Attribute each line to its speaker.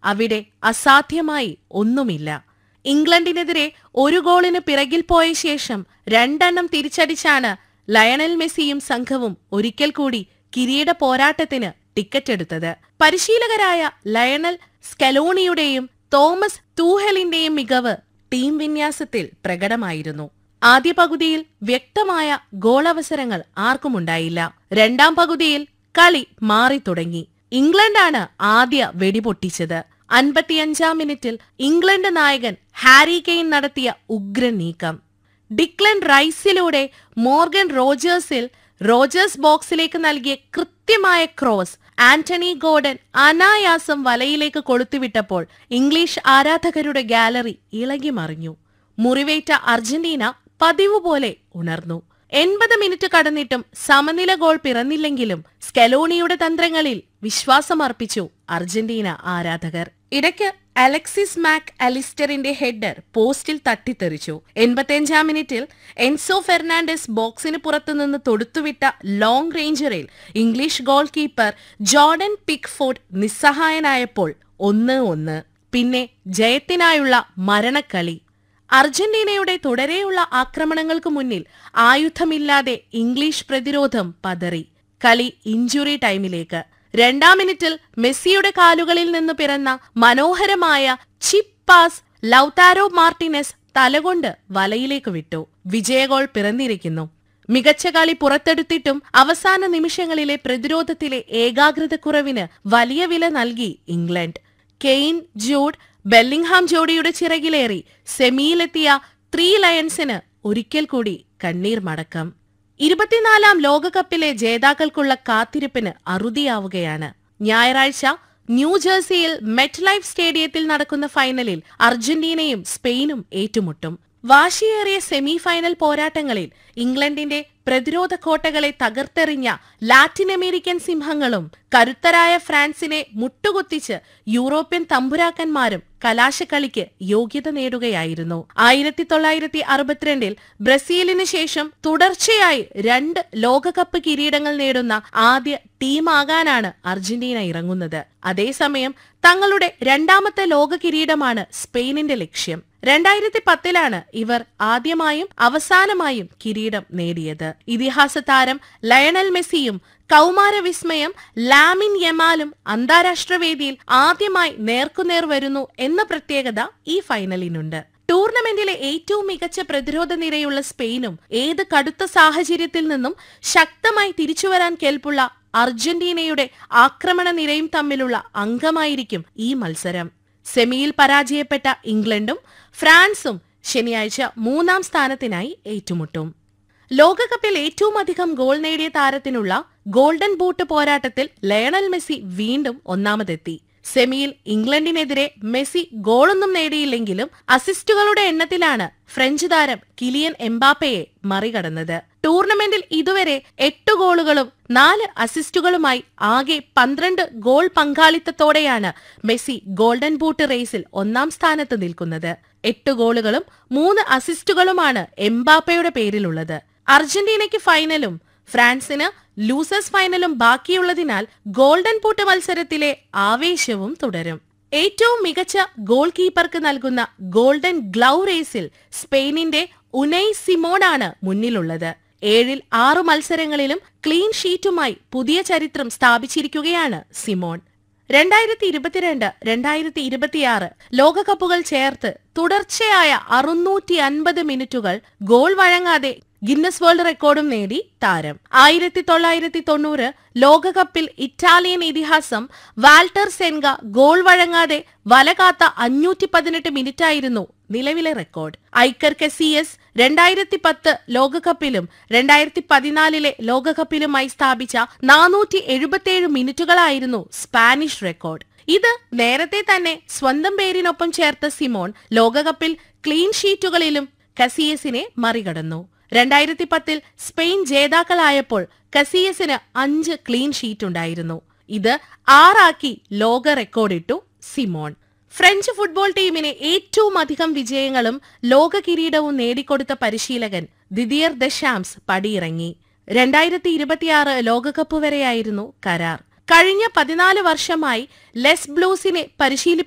Speaker 1: അവിടെ അസാധ്യമായി ഒന്നുമില്ല ഇംഗ്ലണ്ടിനെതിരെ ഒരു ഗോളിന് പിറകിൽ പോയ ശേഷം രണ്ടെണ്ണം തിരിച്ചടിച്ചാണ് ലയണൽ മെസ്സിയും സംഘവും ഒരിക്കൽ കൂടി കിരീട പോരാട്ടത്തിന് ടിക്കറ്റ് എടുത്തത് പരിശീലകരായ ലയണൽ സ്കലോണിയുടെയും തോമസ് തൂഹലിന്റെയും മികവ് ടീം വിന്യാസത്തിൽ പ്രകടമായിരുന്നു ആദ്യ പകുതിയിൽ വ്യക്തമായ ഗോളവസരങ്ങൾ ആർക്കുമുണ്ടായില്ല രണ്ടാം പകുതിയിൽ കളി മാറി തുടങ്ങി ഇംഗ്ലണ്ടാണ് ആദ്യ വെടിപൊട്ടിച്ചത് അൻപത്തിയഞ്ചാം മിനിറ്റിൽ ഇംഗ്ലണ്ട് നായകൻ ഹാരി കെയ്ൻ നടത്തിയ ഉഗ്രൻ നീക്കം ഡിക്ലൻ റൈസിലൂടെ മോർഗൻ റോജേഴ്സിൽ റോജേഴ്സ് ബോക്സിലേക്ക് നൽകിയ കൃത്യമായ ക്രോസ് ആന്റണി ഗോർഡൻ അനായാസം വലയിലേക്ക് കൊളുത്തുവിട്ടപ്പോൾ ഇംഗ്ലീഷ് ആരാധകരുടെ ഗാലറി ഇളകി മറിഞ്ഞു മുറിവേറ്റ അർജന്റീന പതിവ് പോലെ ഉണർന്നു എൺപത് മിനിറ്റ് കടന്നിട്ടും സമനില ഗോൾ പിറന്നില്ലെങ്കിലും സ്കലോണിയുടെ തന്ത്രങ്ങളിൽ വിശ്വാസമർപ്പിച്ചു അർജന്റീന ആരാധകർ ഇടയ്ക്ക് അലക്സിസ് മാക് അലിസ്റ്ററിന്റെ ഹെഡർ പോസ്റ്റിൽ തട്ടിത്തെറിച്ചു എൺപത്തിയഞ്ചാം മിനിറ്റിൽ എൻസോ ഫെർണാണ്ടസ് ബോക്സിന് പുറത്തുനിന്ന് തൊടുത്തുവിട്ട ലോങ് റേഞ്ചറിൽ English goalkeeper Jordan Pickford നിസ്സഹായനായപ്പോൾ ഒന്ന് ഒന്ന് പിന്നെ ജയത്തിനായുള്ള മരണക്കളി അർജന്റീനയുടെ തുടരെയുള്ള ആക്രമണങ്ങൾക്ക് മുന്നിൽ ആയുധമില്ലാതെ ഇംഗ്ലീഷ് പ്രതിരോധം പതറി കളി ഇഞ്ചുറി ടൈമിലേക്ക് രണ്ടാം മിനിറ്റിൽ മെസ്സിയുടെ കാലുകളിൽ നിന്ന് പിറന്ന മനോഹരമായ ചിപ്പ് പാസ് ലൗതാരോ മാർട്ടിനെസ് തലകൊണ്ട് വലയിലേക്ക് വിട്ടു വിജയഗോൾ പിറന്നിരിക്കുന്നു മികച്ച കളി പുറത്തെടുത്തിട്ടും അവസാന നിമിഷങ്ങളിലെ പ്രതിരോധത്തിലെ ഏകാഗ്രതക്കുറവിന് വലിയ വില നൽകി ഇംഗ്ലണ്ട് കെയ്ൻ ജൂഡ് ബെല്ലിംഗ്ഹാം ജോഡിയുടെ ചിറകിലേറി സെമിയിലെത്തിയ ത്രീ ലയൺസിന് ഒരിക്കൽ കൂടി കണ്ണീർ മടക്കം ഇരുപത്തിനാലാം ലോകകപ്പിലെ ജേതാക്കൾക്കുള്ള കാത്തിരിപ്പിന് അറുതിയാവുകയാണ് ഞായറാഴ്ച ന്യൂജേഴ്സിയിൽ മെറ്റ് ലൈഫ് സ്റ്റേഡിയത്തിൽ നടക്കുന്ന ഫൈനലിൽ അർജന്റീനയും സ്പെയിനും ഏറ്റുമുട്ടും വാശിയേറിയ സെമി ഫൈനൽ പോരാട്ടങ്ങളിൽ ഇംഗ്ലണ്ടിന്റെ പ്രതിരോധ കോട്ടകളെ തകർത്തെറിഞ്ഞ ലാറ്റിൻ അമേരിക്കൻ സിംഹങ്ങളും കരുത്തരായ ഫ്രാൻസിനെ മുട്ടുകുത്തിച്ച് യൂറോപ്യൻ തമ്പുരാക്കന്മാരും കലാശക്കളിക്ക് യോഗ്യത നേടുകയായിരുന്നു ആയിരത്തി തൊള്ളായിരത്തി അറുപത്തിരണ്ടിൽ ബ്രസീലിന് ശേഷം തുടർച്ചയായി രണ്ട് ലോകകപ്പ് കിരീടങ്ങൾ നേടുന്ന ആദ്യ ടീമാകാനാണ് അർജന്റീന ഇറങ്ങുന്നത് അതേസമയം തങ്ങളുടെ രണ്ടാമത്തെ ലോക കിരീടമാണ് സ്പെയിനിന്റെ ലക്ഷ്യം രണ്ടായിരത്തി പത്തിലാണ് ഇവർ ആദ്യമായും അവസാനമായും കിരീടം നേടിയത് ഇതിഹാസ താരം ലയണൽ മെസ്സിയും കൗമാര വിസ്മയം ലാമിൻ യമാലും അന്താരാഷ്ട്ര വേദിയിൽ ആദ്യമായി നേർക്കുനേർ വരുന്നു എന്ന പ്രത്യേകത ഈ ഫൈനലിനുണ്ട് ടൂർണമെന്റിലെ ഏറ്റവും മികച്ച പ്രതിരോധ നിരയുള്ള സ്പെയിനും ഏത് കടുത്ത സാഹചര്യത്തിൽ നിന്നും ശക്തമായി തിരിച്ചുവരാൻ കെൽപ്പുള്ള അർജന്റീനയുടെ ആക്രമണ നിരയും തമ്മിലുള്ള അംഗമായിരിക്കും ഈ മത്സരം സെമിയിൽ പരാജയപ്പെട്ട ഇംഗ്ലണ്ടും ഫ്രാൻസും ശനിയാഴ്ച മൂന്നാം സ്ഥാനത്തിനായി ഏറ്റുമുട്ടും ലോകകപ്പിൽ ഏറ്റവും അധികം ഗോൾ നേടിയ താരത്തിനുള്ള ഗോൾഡൻ ബൂട്ട് പോരാട്ടത്തിൽ ലയണൽ മെസ്സി വീണ്ടും ഒന്നാമതെത്തി സെമിയിൽ ഇംഗ്ലണ്ടിനെതിരെ മെസ്സി ഗോളൊന്നും നേടിയില്ലെങ്കിലും അസിസ്റ്റുകളുടെ എണ്ണത്തിലാണ് ഫ്രഞ്ച് താരം കിലിയൻ എംബാപ്പയെ മറികടന്നത് ടൂർണമെന്റിൽ ഇതുവരെ എട്ട് ഗോളുകളും നാല് അസിസ്റ്റുകളുമായി ആകെ പന്ത്രണ്ട് ഗോൾ പങ്കാളിത്തത്തോടെയാണ് മെസ്സി ഗോൾഡൻ ബൂട്ട് റേസിൽ ഒന്നാം സ്ഥാനത്ത് നിൽക്കുന്നത് എട്ട് ഗോളുകളും മൂന്ന് അസിസ്റ്റുകളുമാണ് എംബാപ്പയുടെ പേരിലുള്ളത് അർജന്റീനയ്ക്ക് ഫൈനലും ഫ്രാൻസിന് ലൂസേഴ്സ് ഫൈനലും ബാക്കിയുള്ളതിനാൽ ഗോൾഡൻ ബൂട്ട് മത്സരത്തിലെ ആവേശവും തുടരും ഏറ്റവും മികച്ച ഗോൾ കീപ്പർക്ക് നൽകുന്ന ഗോൾഡൻ ഗ്ലൗ റേസിൽ സ്പെയിനിന്റെ ഉനൈ സിമോണാണ് മുന്നിലുള്ളത് ഏഴിൽ ആറു മത്സരങ്ങളിലും ക്ലീൻ ഷീറ്റുമായി പുതിയ ചരിത്രം സ്ഥാപിച്ചിരിക്കുകയാണ് സിമോൺ രണ്ടായിരത്തി ഇരുപത്തിരണ്ട് രണ്ടായിരത്തി ഇരുപത്തിയാറ് ലോകകപ്പുകൾ ചേർത്ത് തുടർച്ചയായ അറുന്നൂറ്റി അൻപത് മിനിറ്റുകൾ ഗോൾ വഴങ്ങാതെ ഗിന്നസ് വേൾഡ് റെക്കോർഡും നേടി താരം ആയിരത്തി തൊള്ളായിരത്തി തൊണ്ണൂറ് ലോകകപ്പിൽ ഇറ്റാലിയൻ ഇതിഹാസം വാൾട്ടർ സെൻഗ ഗോൾ വഴങ്ങാതെ വലകാത്ത അഞ്ഞൂറ്റി പതിനെട്ട് മിനിറ്റായിരുന്നു നിലവിലെ റെക്കോർഡ് ഐക്കർ കെസിയസ് രണ്ടായിരത്തി പത്ത് ലോകകപ്പിലും രണ്ടായിരത്തി പതിനാലിലെ ലോകകപ്പിലുമായി സ്ഥാപിച്ച നാനൂറ്റി എഴുപത്തിയേഴ് മിനിറ്റുകളായിരുന്നു സ്പാനിഷ് റെക്കോർഡ് ഇത് നേരത്തെ തന്നെ സ്വന്തം പേരിനൊപ്പം ചേർത്ത സിമോൺ ലോകകപ്പിൽ ക്ലീൻ ഷീറ്റുകളിലും കസിയസിനെ മറികടന്നു രണ്ടായിരത്തി പത്തിൽ സ്പെയിൻ ജേതാക്കളായപ്പോൾ കസിയസിന് അഞ്ച് ക്ലീൻ ഷീറ്റ് ഉണ്ടായിരുന്നു ഇത് ആറാക്കി ലോക റെക്കോർഡിട്ടു സിമോൺ ഫ്രഞ്ച് ഫുട്ബോൾ ടീമിന് ഏറ്റവും അധികം വിജയങ്ങളും ലോക കിരീടവും നേടിക്കൊടുത്ത പരിശീലകൻ ദിദിയർ ദശാംസ് പടിയിറങ്ങി രണ്ടായിരത്തി ഇരുപത്തിയാറ് ലോകകപ്പ് വരെയായിരുന്നു കരാർ കഴിഞ്ഞ പതിനാല് വർഷമായി ലെസ് ബ്ലൂസിനെ പരിശീലി